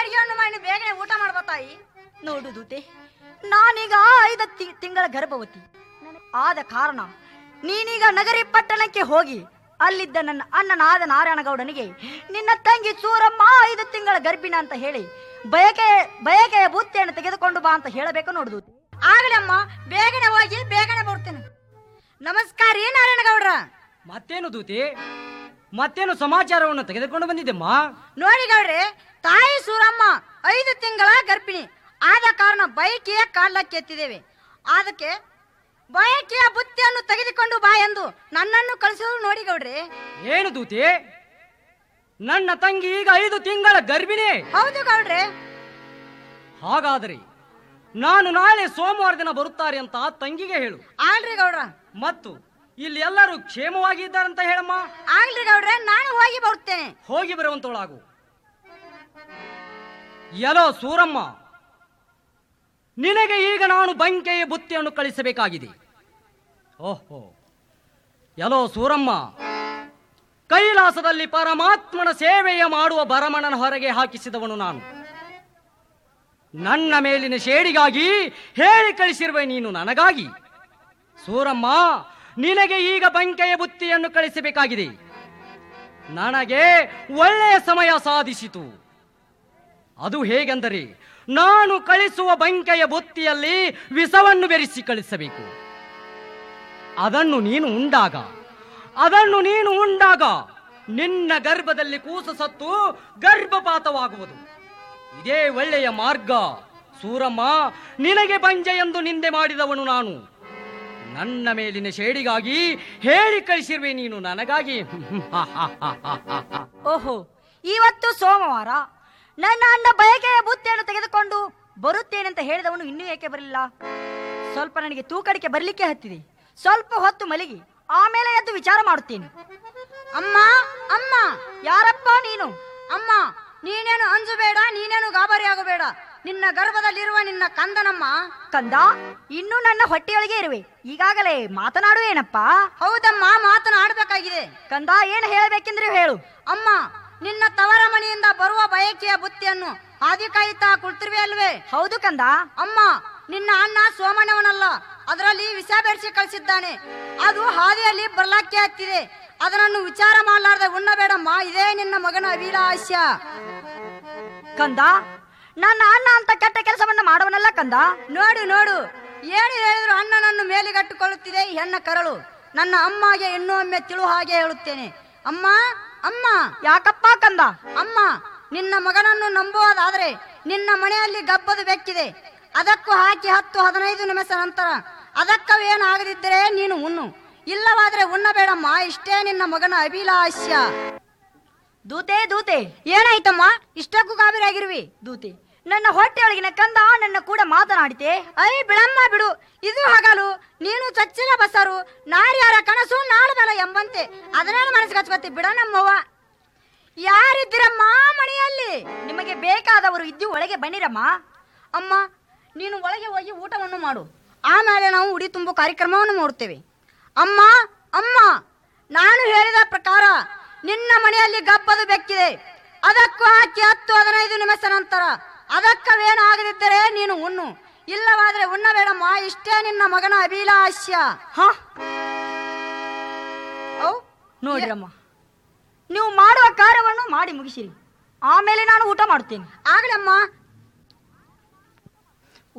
ಅಡಿಗೆಯನ್ನು ಮಾಡಿ ಬೇಗನೆ ಊಟ ಮಾಡ್ಬಾ ತಾಯಿ ನೋಡು ದೂತೆ ನಾನೀಗ ಐದು ತಿ- ತಿಂಗಳ ಗರ್ಭವತಿ ಆದ ಕಾರಣ ನೀನೀಗ ನಗರಿ ಪಟ್ಟಣಕ್ಕೆ ಹೋಗಿ ಅಲ್ಲಿದ್ದ ನನ್ನ ಅಣ್ಣನಾದ ನಾರಾಯಣಗೌಡನಿಗೆ ನಿನ್ನ ತಂಗಿ ಚೂರಮ್ಮ ಐದು ತಿಂಗಳ ಗರ್ಭಿಣ ಅಂತ ಹೇಳಿ ಬಯಕೆ ಬಯಕೆಯ ಬುತ್ತಿಯನ್ನು ತೆಗೆದುಕೊಂಡು ಬಾ ಅಂತ ಹೇಳಬೇಕು ನೋಡು ದೂತೆ ಆಗ್ಲಿ ಅಮ್ಮ ಬೇಗನೆ ಹೋಗಿ ಬೇಗನೆ ಬರ್ತೇನೆ ನಮಸ್ಕಾರ ರೀ ನಾರಾಯಣಗೌಡ್ರ ಮತ್ತೇನು ದೂತಿ ಮತ್ತೇನು ಸಮಾಚಾರವನ್ನು ತೆಗೆದುಕೊಂಡು ಬಂದಿದ್ದೆಮ್ಮ ನೋಡಿ ಗೌಡ್ರೆ ತಾಯಿ ಸೂರಮ್ಮ ಐದು ತಿಂಗಳ ಗರ್ಭಿಣಿ ಆದ ಕಾರಣ ಬೈಕಿಯ ಕಾಲಕ್ಕೆ ಎತ್ತಿದ್ದೇವೆ ಅದಕ್ಕೆ ಬಯಕೆಯ ಬುತ್ತಿಯನ್ನು ತೆಗೆದುಕೊಂಡು ಬಾ ಎಂದು ನನ್ನನ್ನು ಕಳಿಸೋದು ನೋಡಿ ಗೌಡ್ರೆ ಏನು ದೂತಿ ನನ್ನ ತಂಗಿ ಈಗ ಐದು ತಿಂಗಳ ಗರ್ಭಿಣಿ ಹೌದು ಗೌಡ್ರೆ ಹಾಗಾದರೆ ನಾನು ನಾಳೆ ಸೋಮವಾರ ದಿನ ಬರುತ್ತಾರೆ ಅಂತ ತಂಗಿಗೆ ಹೇಳು ಆಗ್ಲಿ ಗೌಡ್ರ ಮತ್ತು ಇಲ್ಲಿ ಎಲ್ಲರೂ ಕ್ಷೇಮವಾಗಿ ಇದ್ದಾರಂತ ಹೇಳಮ್ಮ ಆಗ್ಲಿ ಗೌಡ್ರೆ ನಾನು ಹೋಗಿ ಬರುತ್ತೇನೆ ಹೋಗಿ ಬರುವಂತವಳಾಗು ಎಲೋ ಸೂರಮ್ಮ ನಿನಗೆ ಈಗ ನಾನು ಬಂಕೆಯ ಬುತ್ತಿಯನ್ನು ಕಳಿಸಬೇಕಾಗಿದೆ ಓಹೋ ಎಲೋ ಸೂರಮ್ಮ ಕೈಲಾಸದಲ್ಲಿ ಪರಮಾತ್ಮನ ಸೇವೆಯ ಮಾಡುವ ಭರಮಣನ ಹೊರಗೆ ಹಾಕಿಸಿದವನು ನಾನು ನನ್ನ ಮೇಲಿನ ಶೇಡಿಗಾಗಿ ಹೇಳಿ ಕಳಿಸಿರುವೆ ನೀನು ನನಗಾಗಿ ಸೂರಮ್ಮ ನಿನಗೆ ಈಗ ಬಂಕೆಯ ಬುತ್ತಿಯನ್ನು ಕಳಿಸಬೇಕಾಗಿದೆ ನನಗೆ ಒಳ್ಳೆಯ ಸಮಯ ಸಾಧಿಸಿತು ಅದು ಹೇಗೆಂದರೆ ನಾನು ಕಳಿಸುವ ಬಂಕೆಯ ಬುತ್ತಿಯಲ್ಲಿ ವಿಷವನ್ನು ಬೆರೆಸಿ ಕಳಿಸಬೇಕು ಅದನ್ನು ನೀನು ಉಂಡಾಗ ಅದನ್ನು ನೀನು ಉಂಡಾಗ ನಿನ್ನ ಗರ್ಭದಲ್ಲಿ ಕೂಸು ಸತ್ತು ಗರ್ಭಪಾತವಾಗುವುದು ಇದೇ ಒಳ್ಳೆಯ ಮಾರ್ಗ ಸೂರಮ್ಮ ನಿನಗೆ ಬಂಜೆ ಎಂದು ನಿಂದೆ ಮಾಡಿದವನು ನಾನು ನನ್ನ ಮೇಲಿನ ಶೇಡಿಗಾಗಿ ಹೇಳಿ ಕಳಿಸಿರುವೆ ನೀನು ನನಗಾಗಿ ಓಹೋ ಇವತ್ತು ಸೋಮವಾರ ನನ್ನ ಅಣ್ಣ ಬಯಕೆಯ ಬುತ್ತಿಯನ್ನು ತೆಗೆದುಕೊಂಡು ಬರುತ್ತೇನೆ ಅಂತ ಹೇಳಿದವನು ಇನ್ನೂ ಏಕೆ ಬರಲಿಲ್ಲ ಸ್ವಲ್ಪ ನನಗೆ ತೂಕಡಿಕೆ ಬರಲಿಕ್ಕೆ ಹತ್ತಿದೆ ಸ್ವಲ್ಪ ಹೊತ್ತು ಮಲಗಿ ಆಮೇಲೆ ಎದ್ದು ವಿಚಾರ ಮಾಡುತ್ತೇನೆ ಅಮ್ಮ ಅಮ್ಮ ಯಾರಪ್ಪ ನೀನು ಅಮ್ಮ ನೀನೇನು ಅಂಜಬೇಡ ನೀನೇನು ಗಾಬರಿ ಆಗಬೇಡ ನಿನ್ನ ಗರ್ಭದಲ್ಲಿರುವ ನಿನ್ನ ಕಂದನಮ್ಮ ಕಂದ ಇನ್ನೂ ನನ್ನ ಹೊಟ್ಟೆಯೊಳಗೆ ಇರುವೆ ಈಗಾಗಲೇ ಮಾತನಾಡು ಏನಪ್ಪ ಹೌದಮ್ಮ ಮಾತನಾಡಬೇಕಾಗಿದೆ ಕಂದ ಏನು ಹೇಳಬೇಕೆಂದ್ರೆ ಹೇಳು ಅಮ್ಮ ನಿನ್ನ ತವರ ಮನೆಯಿಂದ ಬರುವ ಬಯಕೆಯ ಬುತ್ತಿಯನ್ನು ಹಾದಿ ಕಾಯುತ್ತಾ ಕುಳಿತಿರುವೆ ಅಲ್ವೇ ಹೌದು ಕಂದ ಅಮ್ಮ ನಿನ್ನ ಅಣ್ಣ ಸೋಮಣ್ಣವನಲ್ಲ ಅದರಲ್ಲಿ ವಿಷ ಬೆರೆಸಿ ಕಳಿಸಿದ್ದಾನೆ ಅದು ಹಾದಿಯಲ್ಲಿ ಬರ್ಲಾಕ್ಕೆ ಹತ್ತಿದೆ ಅದನ್ನು ವಿಚಾರ ಮಾಡಲಾರ್ದೆ ಉಣ್ಣಬೇಡಮ್ಮ ಇದೇ ನಿನ್ನ ಮಗನ ಅಭಿಲಾಷ್ಯ ಕಂದ ನನ್ನ ಅಣ್ಣ ಅಂತ ಕೆಟ್ಟ ಕೆಲಸವನ್ನ ಮಾಡವನಲ್ಲ ಕಂದ ನೋಡು ನೋಡು ಏನು ಹೇಳಿದ್ರು ಅಣ್ಣನನ್ನು ಮೇಲಿಗಟ್ಟುಕೊಳ್ಳುತ್ತಿದೆ ಈ ಹೆಣ್ಣ ಕರಳು ನನ್ನ ಅಮ್ಮಗೆ ಇನ್ನೂ ಒಮ್ಮೆ ತಿಳು ಹಾಗೆ ಹೇಳುತ್ತೇನೆ ಅಮ್ಮ ಅಮ್ಮ ಯಾಕಪ್ಪ ಕಂದ ಅಮ್ಮ ನಿನ್ನ ಮಗನನ್ನು ನಂಬುವುದಾದ್ರೆ ನಿನ್ನ ಮನೆಯಲ್ಲಿ ಗಬ್ಬದು ಬೆಕ್ಕಿದೆ ಅದಕ್ಕೂ ಹಾಕಿ ಹತ್ತು ಹದಿನೈದು ನಿಮಿಷ ನಂತರ ಅದಕ್ಕವೇನಾಗದಿದ್ದರೆ ನೀನು ಉಣ್ಣು ಇಲ್ಲವಾದ್ರೆ ಉಣ್ಣಬೇಡಮ್ಮ ಇಷ್ಟೇ ನಿನ್ನ ಮಗನ ಅಭಿಲಾಷ್ಯ ದೂತೆ ದೂತೆ ಏನಾಯ್ತಮ್ಮ ಇಷ್ಟಕ್ಕೂ ಗಾಬರಿ ಆಗಿರುವಿ ದೂತೆ ನನ್ನ ಹೊಟ್ಟೆಯೊಳಗಿನ ಕಂದ ನನ್ನ ಕೂಡ ಮಾತನಾಡಿತೆ ಐ ಬಿಡಮ್ಮ ಬಿಡು ಇದು ಹಗಲು ನೀನು ಚಚ್ಚಿನ ಬಸರು ನಾರ್ಯಾರ ಕನಸು ನಾಳದಲ್ಲ ಎಂಬಂತೆ ಅದನ್ನೇನು ಮನಸ್ಸಿಗೆ ಹಚ್ಕೊತಿ ಬಿಡ ನಮ್ಮವ್ವ ಯಾರಿದ್ದೀರಮ್ಮ ಮನೆಯಲ್ಲಿ ನಿಮಗೆ ಬೇಕಾದವರು ಇದ್ದು ಒಳಗೆ ಬನ್ನಿರಮ್ಮ ಅಮ್ಮ ನೀನು ಒಳಗೆ ಹೋಗಿ ಊಟವನ್ನು ಮಾಡು ಆಮೇಲೆ ನಾವು ಉಡಿ ತುಂಬು ಕಾರ್ಯಕ್ರಮವನ್ನು ಮಾಡುತ್ತೇವೆ ಅಮ್ಮ ಅಮ್ಮ ನಾನು ಹೇಳಿದ ಪ್ರಕಾರ ನಿನ್ನ ಮನೆಯಲ್ಲಿ ಗಬ್ಬದು ಬೆಕ್ಕಿದೆ ಅದಕ್ಕೂ ಹಾಕಿ ಹತ್ತು ಹದಿನೈದು ನಿಮಿಷ ನಂತರ ಅದಕ್ಕವೇನು ಆಗದಿದ್ದರೆ ನೀನು ಉಣ್ಣು ಇಲ್ಲವಾದ್ರೆ ಉಣ್ಣಬೇಡಮ್ಮ ಇಷ್ಟೇ ನಿನ್ನ ಮಗನ ಅಭಿಲಾಷ್ಯ ಹ ಔ ನೋಡಿರಮ್ಮ ನೀವು ಮಾಡುವ ಕಾರ್ಯವನ್ನು ಮಾಡಿ ಮುಗಿಸಿರಿ ಆಮೇಲೆ ನಾನು ಊಟ ಮಾಡುತ್ತೇನೆ ಆಗ್ಲಮ್ಮ